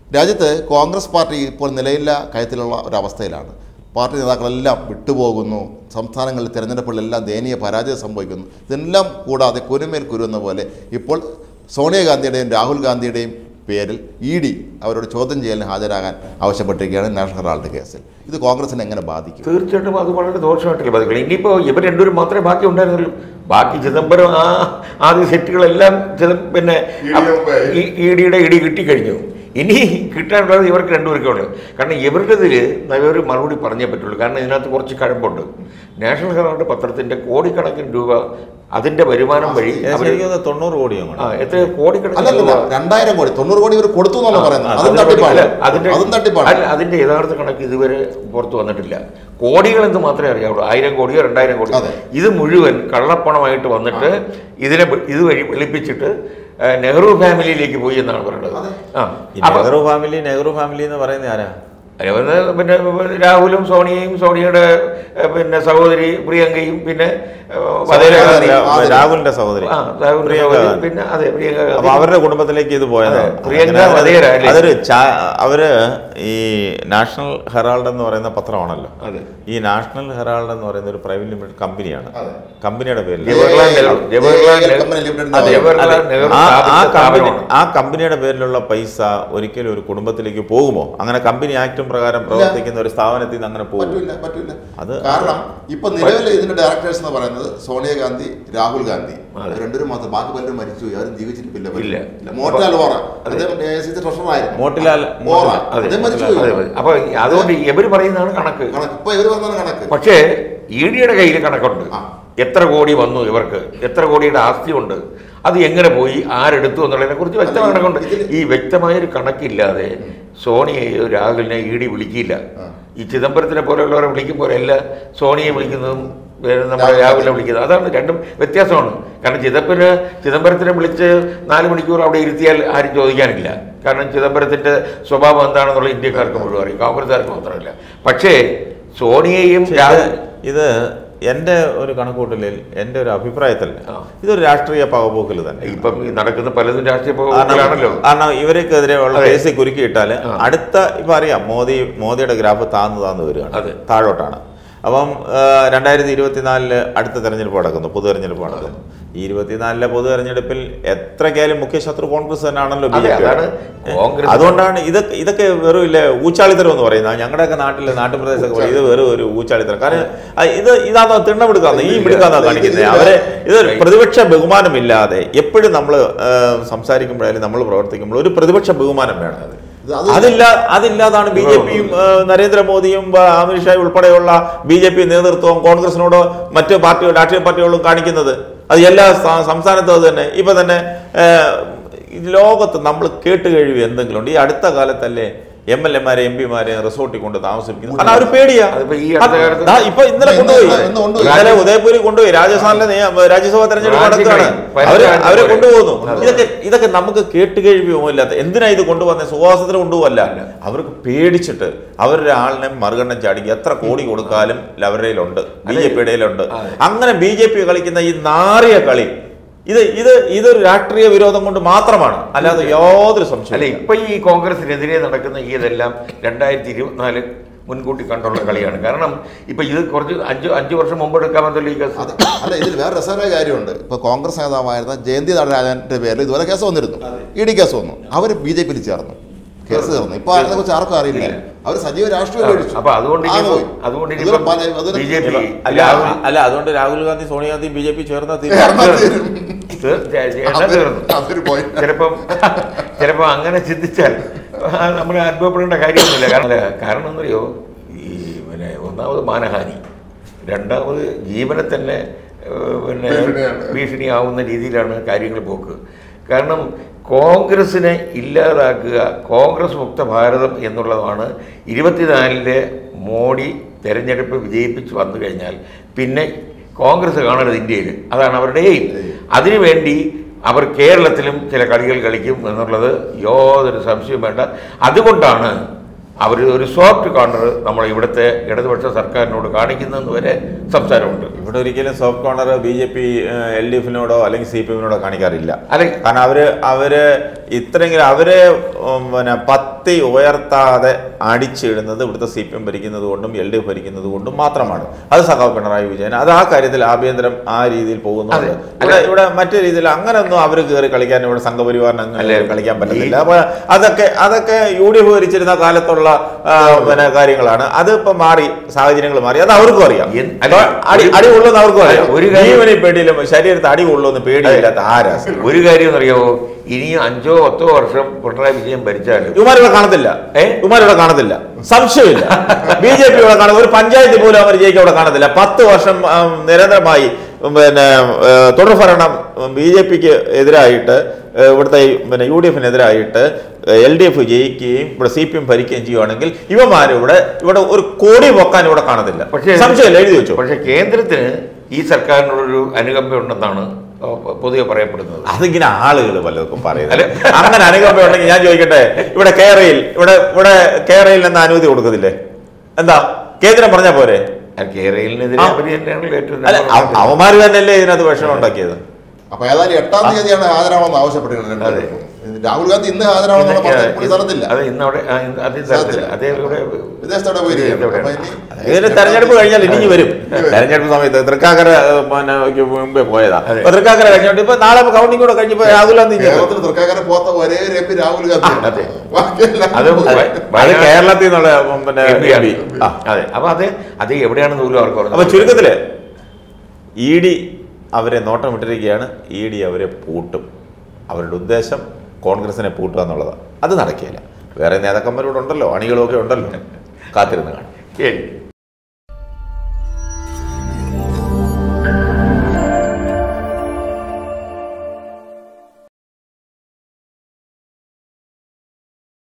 രാജ്യത്ത് കോൺഗ്രസ് പാർട്ടി ഇപ്പോൾ നിലയില്ല കയത്തിലുള്ള ഒരവസ്ഥയിലാണ് പാർട്ടി നേതാക്കളെല്ലാം വിട്ടുപോകുന്നു സംസ്ഥാനങ്ങളിൽ തിരഞ്ഞെടുപ്പുകളിലെല്ലാം ദയനീയ പരാജയം സംഭവിക്കുന്നു ഇതെല്ലാം കൂടാതെ കുരുമേൽ കുരു എന്ന പോലെ ഇപ്പോൾ സോണിയാഗാന്ധിയുടെയും രാഹുൽ ഗാന്ധിയുടെയും പേരിൽ ഇ ഡി അവരോട് ചോദ്യം ചെയ്യലിന് ഹാജരാകാൻ ആവശ്യപ്പെട്ടിരിക്കുകയാണ് നാഷണൽ ഹെറാൾഡ് കേസിൽ ഇത് കോൺഗ്രസിനെ എങ്ങനെ ബാധിക്കും തീർച്ചയായിട്ടും അത് വളരെ ദോഷമായിട്ടല്ലേ ബാധിക്കുള്ളൂ ഇനിയിപ്പോൾ ഇവർ രണ്ടുപേരും മാത്രമേ ബാക്കി ഉണ്ടായിരുന്നുള്ളൂ ബാക്കി ചിദംബരം ആ ആദ്യ സെറ്റുകളെല്ലാം ചിദം പിന്നെ ഇ ഡിയുടെ ഇടി കിട്ടിക്കഴിഞ്ഞു ഇനി കിട്ടാനുള്ളത് ഇവർക്ക് രണ്ടുപേർക്കേ ഉള്ളൂ കാരണം ഇവരുടേതിൽ ഇവർ മറുപടി പറഞ്ഞേ പറ്റുള്ളൂ കാരണം ഇതിനകത്ത് കുറച്ച് കഴമ്പുണ്ട് നാഷണൽ ഹെറാൾഡ് പത്രത്തിൻ്റെ കോടിക്കണക്കിന് രൂപ അതിൻ്റെ വരുമാനം വഴി അവർ ശരിക്കും അത് തൊണ്ണൂറ് കോടിയും ആ എത്ര കോടിക്കണക്കിന് അല്ലല്ല രൂപ രണ്ടായിരം കോടി തൊണ്ണൂറ് കോടി ഇവർ കൊടുത്തു എന്നുള്ള പറയുന്നത് അതും അതിന്റെ തട്ടിപ്പാണ് അല്ല, അതിന്റെ അതും തട്ടിപ്പാണ് അല്ല, അതിന്റെ യഥാർത്ഥ കണക്ക് ഇതുവരെ പുറത്തു വന്നിട്ടില്ല കോടികൾ എന്ന് മാത്രമേ അറിയാവുള്ളൂ ആയിരം കോടിയോ രണ്ടായിരം കോടിയോ അതെ. ഇത് മുഴുവൻ കള്ളപ്പണമായിട്ട് വന്നിട്ട് ഇതിനെ വ- ഇതുവഴി വെളുപ്പിച്ചിട്ട് ആ, നെഹ്റു ഫാമിലിയിലേക്ക് പോയി എന്നാണ് പറയുന്നത് ആ ഈ അപ്പൊ നെഹ്റു ഫാമിലി നെഹ്റു ഫാമിലി എന്ന് പറയുന്നത് ആരാ അവന്ന് പിന്നെ രാഹുലും സോണിയയും സോണിയയുടെ ഏ, പിന്നെ സഹോദരി പ്രിയങ്കയും പിന്നെ ഏ, വധേര ഗാന്ധി. ആ, രാഹുലിന്റെ സഹോദരി ആ രാഹുലിന്റെ പ്രിയങ്ക സഹോദരി ഗാന്ധി. പിന്നെ അതെ പ്രിയങ്ക അപ്പൊ ഗാന്ധി. അവരുടെ കുടുംബത്തിലേക്ക് ഇത് പോയത് അതെ, പ്രിയങ്ക അങ്ങനെ അതൊരു- വധേര അല്ലേ? അതൊരു ചാ- അവര് ഈ നാഷണൽ ഹെറാൾഡ് എന്ന് പറയുന്ന പത്രമാണല്ലോ അതെ. ഈ നാഷണൽ ഹെറാൾഡ് എന്ന് പറയുന്ന ഒരു പ്രൈവറ്റ് ലിമിറ്റഡ് കമ്പനിയാണ് കമ്പനിയുടെ പേരിൽ ജവഹർലാൽ നെഹ്റു ജവഹർലാൽ ഏ, നെഹ്റു കമ്പനി ലിമിറ്റഡ് അതെ, ജവഹർലാൽ അതെ. നെഹ്റു ആ ആ സ്ഥാപിച്ച കമ്പനി സ്ഥാപനമാണ്. ആ കമ്പനിയുടെ പേരിലുള്ള പൈസ ഒരിക്കലും ഒരു കുടുംബത്തിലേക്ക് പോകുമോ അങ്ങനെ കമ്പനി ആക്ടും പ്രകാരം പ്രവർത്തിക്കുന്ന ഒരു സ്ഥാപനത്തിൽ നിന്ന് അങ്ങനെ പോകും പറ്റൂല പറ്റൂല അത് കാരണം ഇപ്പൊ നിലവിൽ ഇതിന്റെ ഡയറക്ടേഴ്സ് എന്ന് പറയുന്നത് സോണിയാഗാന്ധി രാഹുൽ ഗാന്ധി അതെ. രണ്ടുപേരും മാത്രം ബാക്കി പലരും മരിച്ചു ആരും ജീവിച്ചിട്ടില്ല ഇല്ല. മോട്ടിലാൽ ഓറ അദ്ദേഹം ട്രഷറായിരുന്നു മോട്ടിലാൽ ഓറ അതെ അദ്ദേഹം മരിച്ചു അതെ, അതെ. അപ്പൊ അതുകൊണ്ട് ഇവർ പറയുന്നതാണ് കണക്ക് കണക്ക് ഇപ്പൊ ഇവര് പറഞ്ഞ കണക്ക് പക്ഷേ ഇ ഡിയുടെ കയ്യിൽ കണക്കുണ്ട് ആ. എത്ര കോടി വന്നു ഇവർക്ക് എത്ര കോടിയുടെ ആസ്തി ഉണ്ട് അത് എങ്ങനെ പോയി ആരെടുത്തു എന്നുള്ളതിനെ കുറിച്ച് വ്യക്തമായ അല്ല, കണക്കുണ്ട് ഇതില് ഈ വ്യക്തമായൊരു കണക്കില്ലാതെ സോണിയെയോ രാഹുലിനെ ഇ ഡി വിളിക്കില്ല ആ. ഈ ചിദംബരത്തിനെ പോലെയുള്ളവരെ വിളിക്കുമ്പോൾ അല്ല സോണിയെ വിളിക്കുന്നതും വേറെ നമ്മുടെ രാഹുൽ രാഹുലിനെ വിളിക്കുന്നത് അതാണ് രണ്ടും വ്യത്യാസമാണ് കാരണം ചിദംബരന് ചിദംബരത്തിനെ വിളിച്ച് നാല് മണിക്കൂർ അവിടെ ഇരുത്തിയാൽ ആരും ചോദിക്കാനില്ല കാരണം ചിദംബരത്തിന്റെ സ്വഭാവം എന്താണെന്നുള്ള ഇന്ത്യക്കാർക്ക് മുഴുവൻ അറിയും കോൺഗ്രസ്സുകാർക്ക് മാത്രമല്ല പക്ഷേ സോണിയെയും പക്ഷേ രാഹുൽ ഇത് ഇത് എൻ്റെ ഒരു കണക്കൂട്ടലിൽ എൻ്റെ ഒരു അഭിപ്രായത്തിൽ ആ. ഇതൊരു രാഷ്ട്രീയ പകപോക്കൽ തന്നെ ഇപ്പം ഈ നടക്കുന്ന പലതും രാഷ്ട്രീയ കാരണം പോകലാണല്ലോ കാരണം ഇവർക്കെതിരെ ഉള്ള അതെ. കേസ് കുരുക്കിയിട്ടാൽ ആ. അടുത്ത ഇപ്പൊ അറിയാം മോദി മോദിയുടെ ഗ്രാഫ് താന്ന് താന്ന് വരികയാണ് അതെ. താഴോട്ടാണ് അപ്പം രണ്ടായിരത്തി ഇരുപത്തിനാലില് അടുത്ത തെരഞ്ഞെടുപ്പ് നടക്കുന്നു പൊതു തെരഞ്ഞെടുപ്പ് നടക്കുന്നു ഈ ഇരുപത്തിനാലിലെ പൊതു തെരഞ്ഞെടുപ്പിൽ എത്രക്കായാലും മുഖ്യ ശത്രു കോൺഗ്രസ് തന്നെയാണല്ലോ ബി അതെ, ജെ പി അതാണ് കോൺഗ്രസ് അതുകൊണ്ടാണ് ഇതൊക്കെ ഇതൊക്കെ വെറും ഇല്ല ഊച്ചാളിത്തരം എന്ന് പറയുന്നത് ഞങ്ങളുടെയൊക്കെ നാട്ടിലെ നാട്ടുപ്രദേശമൊക്കെ പറയും ഇത് വെറും ഒരു ഊച്ചാളിത്തരം കാരണം ആ, ഇത് ഇതാണോ തിണ്ണമെടുക്കാന്ന് ഈ മിടുക്കാന്നാ കാണിക്കുന്നത് അവരെ ഇത് പ്രതിപക്ഷ ബഹുമാനമില്ലാതെ എപ്പോഴും നമ്മൾ സംസാരിക്കുമ്പോഴായാലും നമ്മൾ പ്രവർത്തിക്കുമ്പോൾ ഒരു പ്രതിപക്ഷ ബഹുമാനം വേണം ഇത് അത് അതില്ല അതില്ലാതാണ് ബി ജെ പിയും നരേന്ദ്രമോദിയും ആ, അമിത്ഷായും ഉൾപ്പെടെയുള്ള ബി ജെ പി നേതൃത്വവും കോൺഗ്രസിനോടോ മറ്റ് പാർട്ടി രാഷ്ട്രീയ പാർട്ടികളും കാണിക്കുന്നത് അത് എല്ലാ സ- സംസ്ഥാനത്തും അത് തന്നെ ഇപ്പൊ തന്നെ ആ, ഈ ലോകത്ത് നമ്മൾ കേട്ട് കഴിവ് എന്തെങ്കിലും ഉണ്ട് ഈ അടുത്ത കാലത്തല്ലേ എം എൽ എമാരെ എം പിമാരെ റിസോർട്ടിൽ കൊണ്ട് താമസിപ്പിക്കുന്നത് കാരണം അവർ പേടിയാ അതിപ്പോ ഈ അടുത്ത കാലത്ത് ദാ ഇപ്പൊ ഇന്നലെ ഇന്ന് കൊണ്ടുപോയി ഇന്ന് കൊണ്ടുപോയി. ഇന്നലെ ഉദയപൂരിൽ കൊണ്ടുപോയി രാജസ്ഥാനിലെ നിയ- രാജ്യസഭാ തെരഞ്ഞെടുപ്പ് രാജ്യം നടക്കുകയാണ് കഴിഞ്ഞു. അവര് രാജ്യം അവരെ പോലെ. കൊണ്ടുപോകുന്നു അതെ. ഇതൊക്കെ ഇതൊക്കെ നമുക്ക് കേട്ടുകഴിവോ ഇല്ലാത്ത എന്തിനാ ഇത് കൊണ്ടുവന്നത് സുവാസത്തിന് കൊണ്ടുപോകല്ല അവർക്ക് പേടിച്ചിട്ട് അവരുടെ ആളിനെ മറുകണ്ണം ചാടി എത്ര കോടി കൊടുക്കാലും അവരുടെ കയ്യിലുണ്ട് ബി ജെ പിയുടെ കയ്യിലുണ്ട് അതെ. അങ്ങനെ ബി ജെ പി കളിക്കുന്ന ഈ നാറിയ കളി ഇത് ഇത് ഇതൊരു രാഷ്ട്രീയ വിരോധം കൊണ്ട് മാത്രമാണ് അല്ലാതെ യാതൊരു അല്ല സംശയം ഇപ്പൊ ഈ കോൺഗ്രസിനെതിരെ നടക്കുന്ന ഈ ഇതെല്ലാം രണ്ടായിരത്തി ഇരുപത്തിനാല് മുൻകൂട്ടി കണ്ടുള്ള കളിയാണ് കാരണം ഇപ്പൊ ഇത് കുറച്ച് അഞ്ച് അഞ്ച് വർഷം മുമ്പ് എടുക്കാമെന്നല്ലോ ഈ കേസ് അത് അല്ല ഇതിൽ വേറെ രസകരമായ കാര്യമുണ്ട് ഇപ്പോൾ കോൺഗ്രസ് നേതാവായിരുന്ന ജയന്തി നടരാജന്റെ പേരിൽ ഇതുവരെ കേസ് വന്നിരുന്നു ഇ ഡി കേസ് വന്നു അവർ ബി ജെ പിയിൽ ചേർന്നു കേസ് ചേർന്നു ഇപ്പൊ അതിനെ കുറിച്ച് ആർക്കും അറിയില്ല അവർ സജീവ രാഷ്ട്രീയം കഴിച്ചു അപ്പൊ അതുകൊണ്ട് ഇനിയിപ്പം- അതുകൊണ്ട് ഇനിയിപ്പം ബി ജെ പി അല്ല അല്ല അതുകൊണ്ട് Rahul Gandhi Sonia Gandhi B J P ചേർന്ന അതൊരു പോയി ചിലപ്പം ചിലപ്പോൾ അങ്ങനെ ചിന്തിച്ചാൽ നമ്മൾ അനുഭവപ്പെടേണ്ട കാര്യമൊന്നുമില്ല കാരണം അല്ല, കാരണം എന്നറിയോ ഈ പിന്നെ ഒന്നാമത് മാനഹാനി രണ്ടാമത് ജീവനെ തന്നെ ഏഹ്, പിന്നെ ഭീഷണിയാണ്. ഭീഷണിയാവുന്ന രീതിയിലാണ് കാര്യങ്ങൾ പോക്ക് കാരണം കോൺഗ്രസിനെ ഇല്ലാതാക്കുക കോൺഗ്രസ് മുക്ത ഭാരതം എന്നുള്ളതാണ് ഇരുപത്തിനാലിലെ മോഡി തെരഞ്ഞെടുപ്പ് വിജയിപ്പിച്ച് വന്നു കഴിഞ്ഞാൽ പിന്നെ കോൺഗ്രസ് കാണരുത് ഇന്ത്യയിൽ അതാണ് അവരുടെ എയിം അതിനുവേണ്ടി അവർ കേരളത്തിലും ചില കളികൾ കളിക്കും എന്നുള്ളത് യാതൊരു സംശയവും വേണ്ട അതുകൊണ്ടാണ് അവർ ഒരു സോഫ്റ്റ് കോർണർ നമ്മൾ ഇവിടുത്തെ ഇടതുപക്ഷ സർക്കാരിനോട് കാണിക്കുന്നതെന്ന് വരെ സംസാരമുണ്ട് ഇവിടെ ഒരിക്കലും soft corner B J P L D എഫിനോടോ അല്ലെങ്കിൽ സി പി എമ്മിനോടോ കാണിക്കാറില്ല അല്ലെ കാരണം അവര് അവര് ഇത്രയെങ്കിലും അവരെ ഉം, പിന്നെ പത്തി ഉയർത്താതെ അടിച്ചിടുന്നത് ഇവിടുത്തെ സി പി എം ഭരിക്കുന്നത് കൊണ്ടും എൽ ഡി എഫ് ഭരിക്കുന്നത് കൊണ്ടും മാത്രമാണ് അത് സഖാവ് പിണറായി വിജയൻ അത് ആ കാര്യത്തിൽ ആഭ്യന്തരം ആ രീതിയിൽ പോകുന്നുണ്ട് അതെ. ഇവിടെ ഇവിടെ മറ്റു രീതിയിൽ അങ്ങനെയൊന്നും അവർ കയറി കളിക്കാൻ ഇവിടെ സംഘപരിവാറിന് അങ്ങനെ അല്ലേ? കളിക്കാൻ പറ്റത്തില്ല അപ്പൊ അതൊക്കെ അതൊക്കെ യു ഡി എഫ് ഭരിച്ചിരുന്ന കാലത്തുള്ള ആ, പിന്നെ കാര്യങ്ങളാണ് അത് ഇപ്പൊ മാറി സാഹചര്യങ്ങൾ മാറി അത് അവർക്കും അറിയാം എന്ത്- അല്ല, അടി അടി കൊള്ളുന്ന അവർക്കും അറിയാം അല്ല, ഒരു കാര്യം- ജീവനെ പേടിയിലും ശരീരത്തിൽ അടി കൊള്ളുമെന്ന് പേടിയില്ലാത്ത ആരാ ഒരു കാര്യം എന്നറിയാവോ ഇനിയും അഞ്ചോ പത്തോ വർഷം പിണറായി വിജയൻ ഭരിച്ചാലും ഇവന്മാരിവിടെ കാണത്തില്ല ഏ? ഇവന്മാരിവിടെ കാണത്തില്ല സംശയമില്ല ബി ജെ പി ഇവിടെ കാണും ഒരു പഞ്ചായത്ത് പോലും അവർ ജയിക്കാൻ ഇവിടെ കാണത്തില്ല പത്ത് വർഷം ആ, നിരന്തരമായി പിന്നെ ഏ, തുടർഭരണം ബി ജെ പിക്ക് എതിരായിട്ട് ഏ, ഇവിടുത്തെ ഈ, പിന്നെ യു ഡി എഫിനെതിരായിട്ട് എൽ ഡി എഫ് ജയിക്കുകയും ഇവിടെ സി പി എം ഭരിക്കുകയും ചെയ്യുവാണെങ്കിൽ ഇവന്മാർ ഇവിടെ ഇവിടെ ഒരു കോടി പൊക്കാൻ ഇവിടെ കാണത്തില്ല പക്ഷേ സംശയമില്ല എഴുതി വെച്ചു പക്ഷെ കേന്ദ്രത്തിന് ഈ സർക്കാരിനോടൊരു അനുകമ്പ ഉണ്ടെന്നാണ് ആ, പൊതുവെ പറയപ്പെടുന്നത് അതിങ്ങനെ ആളുകൾ പലർക്കും പറയുന്നത് അങ്ങനെ അനുകമ്പ ഉണ്ടെങ്കിൽ ഞാൻ ചോദിക്കട്ടെ ഇവിടെ കേരയിൽ ഇവിടെ ഇവിടെ കേരയിൽ നിന്ന് അനുമതി കൊടുക്കത്തില്ലേ എന്താ കേന്ദ്രം പറഞ്ഞാ പോരെ ആ കേരളത്തിനെതിരെ ആ. അവർ തന്നെയാണ് ഏറ്റവും അല്ല അവ- അവന്മാര് തന്നെയല്ലേ ഇതിനകത്ത് വിഷമം ഉണ്ടാക്കിയത് അപ്പൊ ഏതായാലും എട്ടാം തീയതിയാണ് ഹാജരാവണമെന്ന് ആവശ്യപ്പെട്ടിട്ടുണ്ട് അതെ. രാഹുൽ ഗാന്ധി ഇന്ന് ഹാജരാവണമെന്ന് പറഞ്ഞാൽ പുള്ളി സ്ഥലത്തില്ല അത് ഇന്ന് അവിടെ ആ, ഇന്ന് അതേ സ്ഥലത്തില്ല അതേ ഇവിടെ വിദേശത്തോടെ പോയിരിക്കുകയാണ് വിദേശത്തോടെ. അപ്പൊ ഇനി ഇതിന് തെരഞ്ഞെടുപ്പ് കഴിഞ്ഞാൽ ഇനി വരും തെരഞ്ഞെടുപ്പ് സമയത്ത് തൃക്കാക്കര ഏഹ്, പിന്നെ ക്ക് മുമ്പേ പോയതാ അതെ. അപ്പൊ തൃക്കാക്കര കഴിഞ്ഞോണ്ട് ഇപ്പൊ നാളെ കൗണ്ടിങ് കൂടെ കഴിഞ്ഞപ്പോ രാഹുൽ ഗാന്ധി ഇങ്ങ് വരും. കേരളത്തിൽ തൃക്കാക്കര പോത്ത ഒരേ ഒരു എം പി രാഹുൽ ഗാന്ധി അതെ. ബാക്കിയെല്ലാം അത് അത് അത് കേരളത്തിൽ നിന്നുള്ള ഉം, പിന്നെ എം പി ആണ്. M P. ആ. അതെ അപ്പൊ അത് അത് എവിടെയാണെന്ന് പോലും അവർക്ക് അപ്പൊ പറഞ്ഞു ചുരുക്കത്തില് ഇ ഡി അവരെ നോട്ടം വിട്ടിരിക്കുകയാണ് ഇ ഡി അവരെ പൂട്ടും അവരുടെ ഉദ്ദേശം കോൺഗ്രസിനെ പൂട്ടുക എന്നുള്ളതാണ് അത് നടക്കുകയില്ല വേറെ നേതാക്കന്മാരോട് ഉണ്ടല്ലോ അണികളും ഒക്കെ ഉണ്ടല്ലോ കാത്തിരുന്ന് കാണും ശരി